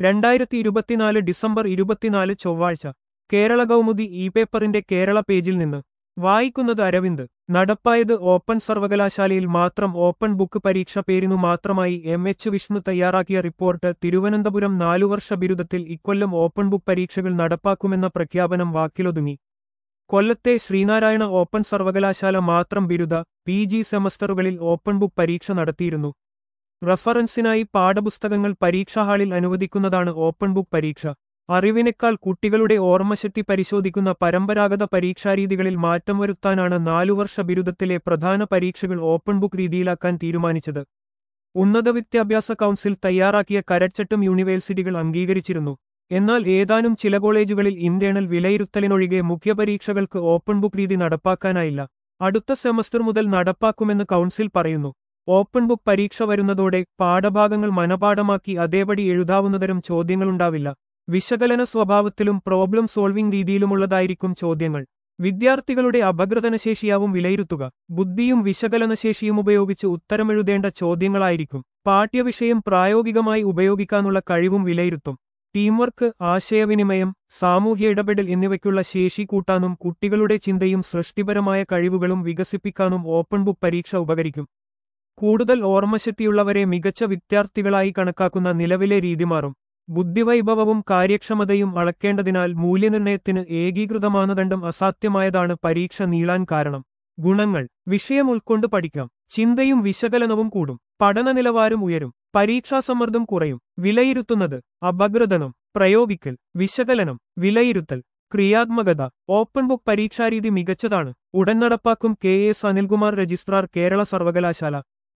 രണ്ടായിരത്തി ഇരുപത്തിനാല് ഡിസംബർ ഇരുപത്തിനാല് ചൊവ്വാഴ്ച കേരള കൗമുദി ഇ പേപ്പറിന്റെ കേരള പേജിൽ നിന്ന് വായിക്കുന്നത് അരവിന്ദ് നടപ്പായത് ഓപ്പൺ സർവകലാശാലയിൽ മാത്രം ഓപ്പൺ ബുക്ക് പരീക്ഷ പേരിനു മാത്രമായി എം എച്ച് വിഷ്ണു തയ്യാറാക്കിയ റിപ്പോർട്ട് തിരുവനന്തപുരം നാലുവർഷ ബിരുദത്തിൽ ഇക്കൊല്ലം ഓപ്പൺ ബുക്ക് പരീക്ഷകൾ നടപ്പാക്കുമെന്ന പ്രഖ്യാപനം വാക്കിലൊതുങ്ങി കൊല്ലത്തെ ശ്രീനാരായണ ഓപ്പൺ സർവകലാശാല മാത്രം ബിരുദ പി ജി സെമസ്റ്ററുകളിൽ ഓപ്പൺ ബുക്ക് പരീക്ഷ നടത്തിയിരുന്നു റഫറൻസിനായി പാഠപുസ്തകങ്ങൾ പരീക്ഷാ ഹാളിൽ അനുവദിക്കുന്നതാണ് ഓപ്പൺ ബുക്ക് പരീക്ഷ അറിവിനേക്കാൾ കുട്ടികളുടെ ഓർമ്മശക്തി പരിശോധിക്കുന്ന പരമ്പരാഗത പരീക്ഷാരീതികളിൽ മാറ്റം വരുത്താനാണ് നാലുവർഷ ബിരുദത്തിലെ പ്രധാന പരീക്ഷകൾ ഓപ്പൺ ബുക്ക് രീതിയിലാക്കാൻ തീരുമാനിച്ചത് ഉന്നത വിദ്യാഭ്യാസ കൗൺസിൽ തയ്യാറാക്കിയ കരച്ചട്ടും യൂണിവേഴ്സിറ്റികൾ അംഗീകരിച്ചിരുന്നു എന്നാൽ ഏതാനും ചില കോളേജുകളിൽ ഇന്റേണൽ വിലയിരുത്തലിനൊഴികെ മുഖ്യപരീക്ഷകൾക്ക് ഓപ്പൺ ബുക്ക് രീതി നടപ്പാക്കാനായില്ല അടുത്ത സെമസ്റ്റർ മുതൽ നടപ്പാക്കുമെന്ന് കൗൺസിൽ പറയുന്നു ഓപ്പൺ ബുക്ക് പരീക്ഷ വരുന്നതോടെ പാഠഭാഗങ്ങൾ മനപാഠമാക്കി അതേപടി എഴുതാവുന്നതരം ചോദ്യങ്ങളുണ്ടാവില്ല വിശകലന സ്വഭാവത്തിലും പ്രോബ്ലം സോൾവിംഗ് രീതിയിലുമുള്ളതായിരിക്കും ചോദ്യങ്ങൾ വിദ്യാർത്ഥികളുടെ അപഗ്രഥനശേഷിയാവും വിലയിരുത്തുക ബുദ്ധിയും വിശകലനശേഷിയും ഉപയോഗിച്ച് ഉത്തരമെഴുതേണ്ട ചോദ്യങ്ങളായിരിക്കും പാഠ്യവിഷയം പ്രായോഗികമായി ഉപയോഗിക്കാനുള്ള കഴിവും വിലയിരുത്തും ടീംവർക്ക് ആശയവിനിമയം സാമൂഹ്യ ഇടപെടൽ എന്നിവയ്ക്കുള്ള ശേഷി കൂട്ടാനും കുട്ടികളുടെ ചിന്തയും സൃഷ്ടിപരമായ കഴിവുകളും വികസിപ്പിക്കാനും ഓപ്പൺ ബുക്ക് പരീക്ഷ ഉപകരിക്കും കൂടുതൽ ഓർമ്മശക്തിയുള്ളവരെ മികച്ച വിദ്യാർത്ഥികളായി കണക്കാക്കുന്ന നിലവിലെ രീതി മാറും ബുദ്ധിവൈഭവവും കാര്യക്ഷമതയും അളക്കേണ്ടതിനാൽ മൂല്യനിർണ്ണയത്തിന് ഏകീകൃത മാനദണ്ഡം അസാധ്യമായതാണ് പരീക്ഷ നീളാൻ കാരണം ഗുണങ്ങൾ വിഷയം ഉൾക്കൊണ്ട് പഠിക്കാം ചിന്തയും വിശകലനവും കൂടും പഠന നിലവാരം ഉയരും പരീക്ഷാസമ്മർദ്ദം കുറയും വിലയിരുത്തുന്നത് അപഗ്രഥനം പ്രയോഗിക്കൽ വിശകലനം വിലയിരുത്തൽ ക്രിയാത്മകത ഓപ്പൺ ബുക്ക് പരീക്ഷാരീതി മികച്ചതാണ് ഉടൻ നടപ്പാക്കും K S Anilkumar registrar Kerala സർവകലാശാല